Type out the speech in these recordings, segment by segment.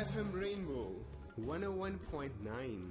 FM Rainbow 101.9.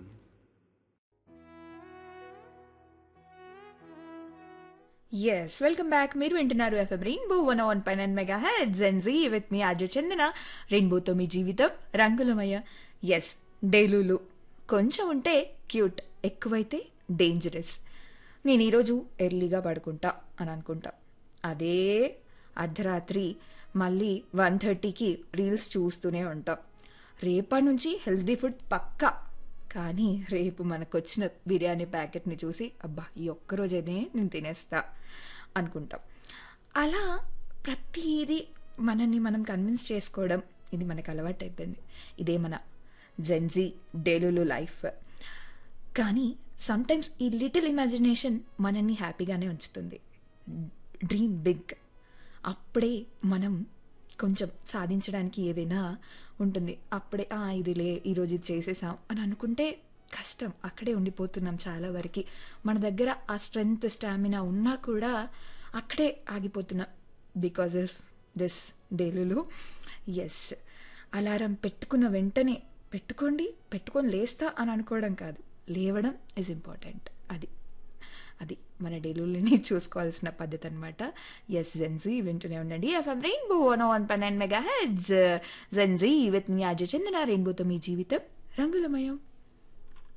Yes welcome back మీరు వింటున్నారు FM Rainbow one one పైన మెగా హెడ్ జెన్జీ విత్ మీ అజ చందన రెయిన్బోతో మీ జీవితం రంగులమయ ఎస్ డేలులు కొంచెం ఉంటే క్యూట్ ఎక్కువైతే డేంజరస్ నేను ఈరోజు ఎర్లీగా పడుకుంటా అని అనుకుంటా అదే అర్ధరాత్రి మళ్ళీ వన్ థర్టీకి రీల్స్ చూస్తూనే ఉంటాం రేపటి నుంచి హెల్దీ ఫుడ్ పక్కా కానీ రేపు మనకు వచ్చిన బిర్యానీ ప్యాకెట్ని చూసి అబ్బా ఈ ఒక్కరోజైతే నేను తినేస్తా అనుకుంటాం అలా ప్రతిదీ మనల్ని మనం కన్విన్స్ చేసుకోవడం ఇది మనకు అలవాటు అయిపోయింది ఇదే మన జెన్జీ డేలులు లైఫ్ కానీ సమ్టైమ్స్ ఈ లిటిల్ ఇమాజినేషన్ మనల్ని హ్యాపీగానే ఉంచుతుంది డ్రీమ్ బిగ్ అప్పుడే మనం కొంచెం సాధించడానికి ఏదైనా ఉంటుంది అప్పుడే "ఆ, ఇదిలే ఈరోజు ఇది చేసేసాం అని అనుకుంటే కష్టం అక్కడే ఉండిపోతున్నాం చాలా వరకు మన దగ్గర ఆ స్ట్రెంగ్త్ స్టామినా ఉన్నా కూడా అక్కడే ఆగిపోతున్నాం బికాజ్ ఆఫ్ దిస్ డేలులో ఎస్ అలారం పెట్టుకున్న వెంటనే పెట్టుకోండి పెట్టుకొని లేస్తా అని అనుకోవడం కాదు లేవడం ఇస్ ఇంపార్టెంట్ అది అది మన డైలీని చూసుకోవాల్సిన పద్ధతి అనమాట ఎస్ జెన్జీ వింటూనే ఉండండి ఎఫ్ఎం రెయిన్బో వన్ వన్ పై nine mega heads Gen Z with మీ అజయ్ చందన రెయిన్బోతో మీ జీవితం రంగులమయం